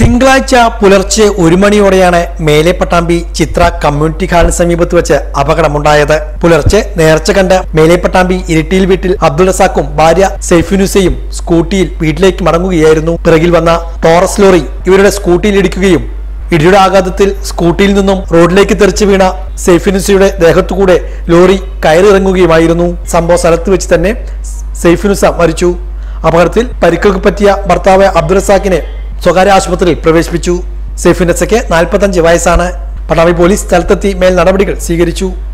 തിങ്കളാഴ്ച പുലർച്ചെ ഒരു മണിയോടെയാണ് മേലെ പട്ടാമ്പി ചിത്ര കമ്മ്യൂണിറ്റി ഹാളിന് സമീപത്ത് വെച്ച് അപകടമുണ്ടായത് പുലർച്ചെ നേർച്ച കണ്ട മേലെ പട്ടാമ്പി ഇരിട്ടിയിൽ വീട്ടിൽ അബ്ദുൾ റസാഖും ഭാര്യ സൈഫിനുസയും സ്കൂട്ടിയിൽ വീട്ടിലേക്ക് മടങ്ങുകയായിരുന്നു പിറകിൽ വന്ന ടോറസ് ലോറി ഇവരുടെ സ്കൂട്ടിയിൽ ഇടിക്കുകയും ഇടിയുടെ ആഘാതത്തിൽ സ്കൂട്ടിയിൽ നിന്നും റോഡിലേക്ക് തെറിച്ചു വീണ സൈഫിനുസയുടെ ദേഹത്തുകൂടെ ലോറി കയറിയിറങ്ങുകയുമായിരുന്നു സംഭവ സ്ഥലത്ത് വെച്ച് തന്നെ സൈഫിനുസ മരിച്ചു അപകടത്തിൽ പരിക്കൊക്കെ പറ്റിയ ഭർത്താവ് അബ്ദുൾ റസാഖിനെ സ്വകാര്യ ആശുപത്രിയിൽ പ്രവേശിപ്പിച്ചു സൈഫിനുസയ്ക്ക് നാൽപ്പത്തഞ്ച് വയസ്സാണ് പട്ടാമ്പി പോലീസ് സ്ഥലത്തെത്തി മേൽ നടപടികൾ സ്വീകരിച്ചു